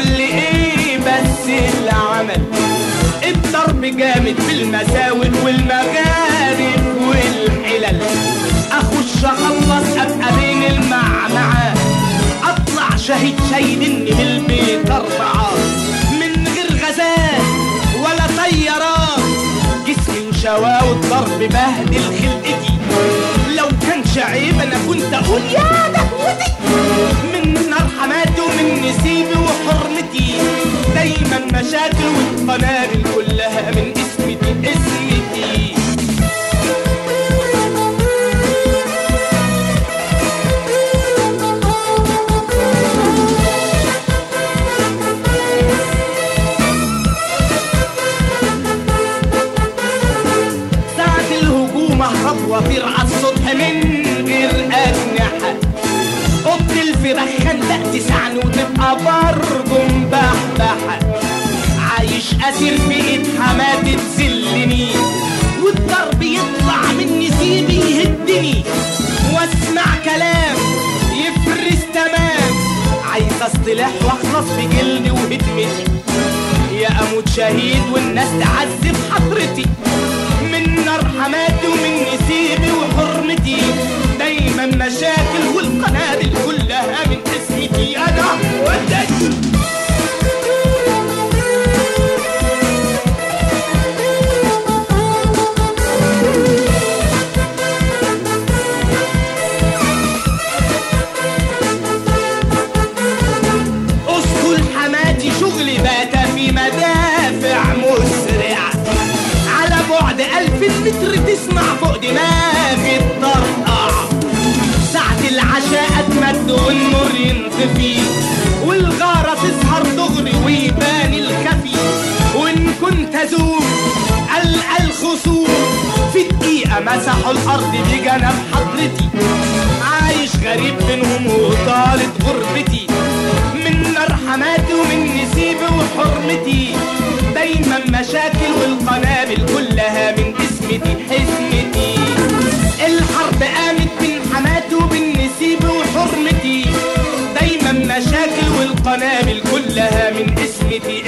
لي ايه بس اللي عمل الضرب جامد في المساوئ والمغارب والحلل اخش اخلص ابقى بين المعمعة اطلع شهيد شايلني من البيت اربعة من غير غزال ولا طيارات جسمي وشواء والضرب بهدل خلقتي لو كانش عيب انا كنت اقول يا دهوتي من نار حماتي ومن نسيبي وحرمتي دايما مشاكل والقنابل كلها من اسمتي اسمتي ساعة الهجوم اهرب واطير على السطح من غير أجنحة أوضة الفراخ خندق تسعني وتبقى برضه مبحبحة عايش أسير في إيد حماتي تذلني والضرب يطلع من نسيبي يهدني واسمع كلام يفرس تمام عايز اصطلح واخلص بجلدي وهدمتي يا اموت شهيد والناس تعذب حضرتي من نار حماتي ومن نسيبي وحرمتي دايما مشاكل والقنابل كلها من اسمتي انا ودي اسكل حماتي شغلي بات في مدافع مسرعة على بعد ألف متر تسمع فوق دماغي الطرقع ساعة العشاء أتمد والنور ينطفي والغارة تسهر دغري ويبان الخفي وإن كنت أزوم ألقى الخصوم في دقيقة مسحوا الأرض بجنب حضرتي عايش غريب بينهم وطالت غربتي من نار حماتي ومن نسيبي وحرمتي دايما مشاكل والقنابل كلها من اسمتي حسمتي الحرب قامت بين حماتي وبين نسيبي وحرمتي دايما مشاكل والقنابل كلها من اسمتي